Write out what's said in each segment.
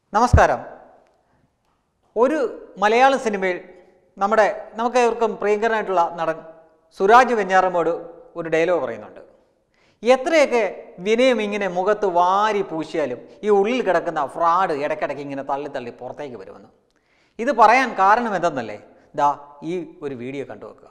നമസ്കാരം ഒരു മലയാളം സിനിമയിൽ നമ്മുടെ നമുക്ക് ഏവർക്കും പ്രിയങ്കരനായിട്ടുള്ള നടൻ സുരാജ് വെഞ്ഞാറമ്മോട് ഒരു ഡയലോഗ് പറയുന്നുണ്ട് എത്രയൊക്കെ വിനയം ഇങ്ങനെ മുഖത്ത് വാരി പൂശിയാലും ഈ ഉള്ളിൽ കിടക്കുന്ന ഫ്രാഡ് ഇടയ്ക്കിടയ്ക്ക് ഇങ്ങനെ തള്ളി തള്ളി പുറത്തേക്ക് വരുമെന്ന് ഇത് പറയാൻ കാരണം എന്തെന്നല്ലേ ദാ ഈ ഒരു വീഡിയോ കണ്ടു വെക്കുക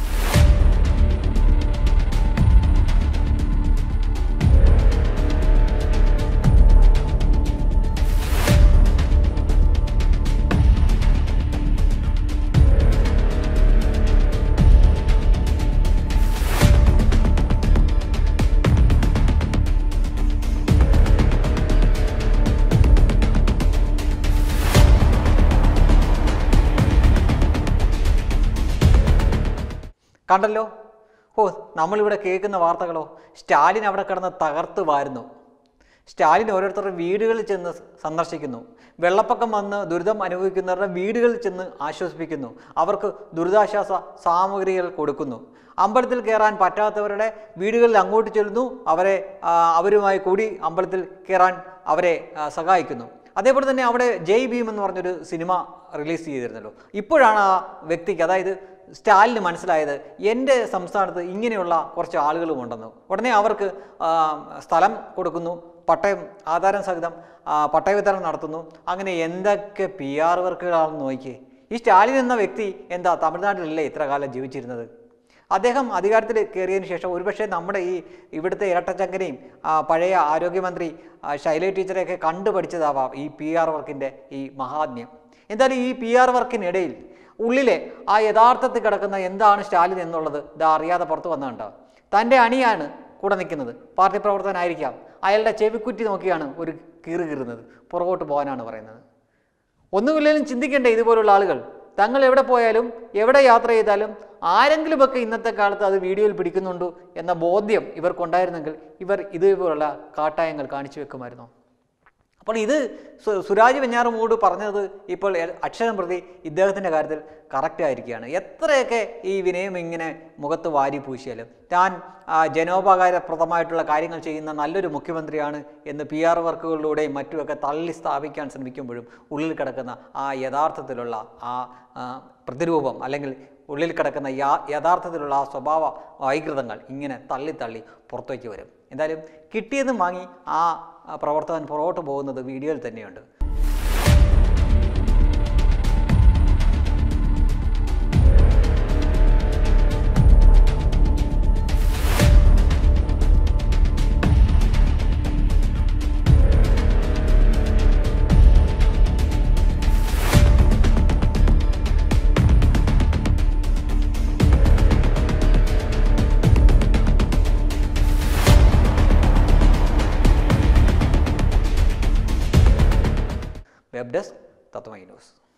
കണ്ടല്ലോ ഓ നമ്മളിവിടെ കേൾക്കുന്ന വാർത്തകളോ സ്റ്റാലിൻ അവിടെ കിടന്ന് തകർത്ത് വാരുന്നു സ്റ്റാലിൻ ഓരോരുത്തരുടെ വീടുകളിൽ ചെന്ന് സന്ദർശിക്കുന്നു വെള്ളപ്പൊക്കം വന്ന് ദുരിതം അനുഭവിക്കുന്നവരുടെ വീടുകളിൽ ചെന്ന് ആശ്വസിപ്പിക്കുന്നു അവർക്ക് ദുരിതാശ്വാസ സാമഗ്രികൾ കൊടുക്കുന്നു അമ്പലത്തിൽ കയറാൻ പറ്റാത്തവരുടെ വീടുകളിൽ അങ്ങോട്ട് ചെല്ലുന്നു അവരെ ആ, അവരുമായി കൂടി അമ്പലത്തിൽ കയറാൻ അവരെ ആ, സഹായിക്കുന്നു അതേപോലെ തന്നെ അവിടെ ജയ് ഭീം എന്ന് പറഞ്ഞൊരു സിനിമ റിലീസ് ചെയ്തിരുന്നല്ലോ ഇപ്പോഴാണ് ആ വ്യക്തിക്ക് അതായത് സ്റ്റാലിന് മനസ്സിലായത് എൻ്റെ സംസ്ഥാനത്ത് ഇങ്ങനെയുള്ള കുറച്ച് ആളുകളും ഉണ്ടെന്ന് ഉടനെ അവർക്ക് ആ, സ്ഥലം കൊടുക്കുന്നു പട്ടയം ആധാരം സഹിതം ആ, പട്ടയ വിതരണം നടത്തുന്നു അങ്ങനെ എന്തൊക്കെ പി ആർ വർക്കുകളാണെന്ന് നോക്കിയേ ഈ സ്റ്റാലിൻ എന്ന വ്യക്തി എന്താ തമിഴ്നാട്ടിലല്ലേ ഇത്ര കാലം ജീവിച്ചിരുന്നത് അദ്ദേഹം അധികാരത്തിൽ കയറിയതിന് ശേഷം ഒരുപക്ഷെ നമ്മുടെ ഈ ഇവിടുത്തെ ഇരട്ടച്ചങ്കനെയും ആ, പഴയ ആരോഗ്യമന്ത്രി ആ, ശൈല ടീച്ചറെയൊക്കെ കണ്ടുപഠിച്ചതാവാം ഈ പി ആർ വർക്കിൻ്റെ ഈ മഹാത്മ്യം എന്തായാലും ഈ പി ആർ വർക്കിനിടയിൽ ഉള്ളിലെ ആ യഥാർത്ഥത്തിൽ കിടക്കുന്ന എന്താണ് സ്റ്റാലിൻ എന്നുള്ളത് ഇതാ അറിയാതെ പുറത്ത് വന്നുണ്ടോ തൻ്റെ അണിയാണ് കൂടെ നിൽക്കുന്നത് പാർട്ടി പ്രവർത്തകനായിരിക്കാം അയാളുടെ ചെവിക്കുറ്റി നോക്കിയാണ് ഒരു കീറ് കീറുന്നത് പുറകോട്ട് പോകാനാണ് പറയുന്നത് ഒന്നുമില്ലെങ്കിലും ചിന്തിക്കണ്ടേ ഇതുപോലുള്ള ആളുകൾ തങ്ങൾ എവിടെ പോയാലും എവിടെ യാത്ര ചെയ്താലും ആരെങ്കിലുമൊക്കെ ഇന്നത്തെ കാലത്ത് അത് വീഡിയോയിൽ പിടിക്കുന്നുണ്ടോ എന്ന ബോധ്യം ഇവർക്കുണ്ടായിരുന്നെങ്കിൽ ഇവർ ഇതുപോലുള്ള കാട്ടായങ്ങൾ കാണിച്ചു വെക്കുമായിരുന്നോ അപ്പോൾ ഇത് സു- സുരാജ് വെഞ്ഞാറുമൂട് പറഞ്ഞത് ഇപ്പോൾ എ- അക്ഷരം പ്രതി ഇദ്ദേഹത്തിൻ്റെ കാര്യത്തിൽ കറക്റ്റ് ആയിരിക്കുകയാണ് എത്രയൊക്കെ ഈ വിനയം ഇങ്ങനെ മുഖത്ത് വാരി പൂശിയാലും താൻ ആ, ജനോപകാരപ്രദമായിട്ടുള്ള കാര്യങ്ങൾ ചെയ്യുന്ന നല്ലൊരു മുഖ്യമന്ത്രിയാണ് എന്ന് പി ആർ വർക്കുകളിലൂടെയും മറ്റുമൊക്കെ തള്ളി സ്ഥാപിക്കാൻ ശ്രമിക്കുമ്പോഴും ഉള്ളിൽ കിടക്കുന്ന ആ യഥാർത്ഥത്തിലുള്ള ആ ആ, പ്രതിരൂപം അല്ലെങ്കിൽ ഉള്ളിൽ കിടക്കുന്ന യാ യഥാർത്ഥത്തിലുള്ള ആ സ്വഭാവ വൈകൃതങ്ങൾ ഇങ്ങനെ തള്ളി തള്ളി പുറത്തേക്ക് വരും എന്തായാലും കിട്ടിയതും വാങ്ങി ആ ആ പ്രവർത്തകൻ പുറകോട്ട് പോകുന്നത് വീഡിയോയിൽ തന്നെയുണ്ട് വെബ് ഡെസ്ക് തത്വമൈ ന്യൂസ്